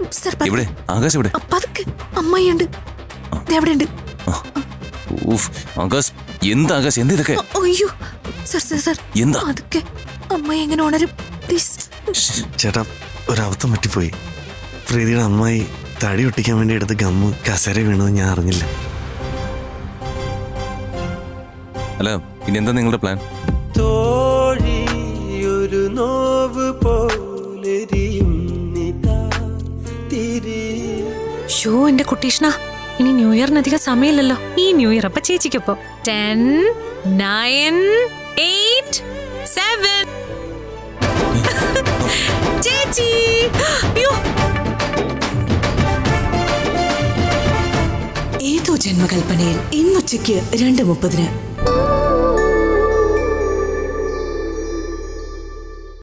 Sir പതുക്കെ. ഇവിടെ ആകാശ് ഇവിടെ ആ, പതുക്കെ അമ്മയുണ്ട് എവിടെയുണ്ട് ഊഫ് ആകാശ് എന്താ ആകാശ് എന്താ ഇതൊക്കെ അയ്യോ സർ സർ സർ എന്താ? പതുക്കെ അമ്മ എങ്ങനെ ഉണരും പ്ലീസ് ശ്ശ്. ചേട്ടാ ഒരബദ്ധം പറ്റിപ്പോയി പ്രീതിയുടെ അമ്മായി തടി ഒട്ടിക്കാൻ വേണ്ടി എടുത്ത് ഗമ്മ് കസര വീണത് ഞാൻ അറിഞ്ഞില്ല അല്ല ഇനി എന്താ നിങ്ങളുടെ പ്ലാൻ തോഴിയൊരു നോവ് പോലെരിയും നിതാ തിരി ഷോ എന്റെ കുട്ടീഷ്ണ ഇനി ന്യൂ ഇയറിന് അധികം സമയമില്ലല്ലോ ഈ ന്യൂ ഇയർ അപ്പൊ ചേച്ചിക്കൊപ്പം ടെൻ നയൻ എയ്റ്റ് സെവൻ ചേച്ചി അയ്യോ ഏതോ ജന്മകൽപ്പനയിൽ ഇന്നുച്ചയ്ക്ക് രണ്ട് മുപ്പതിന്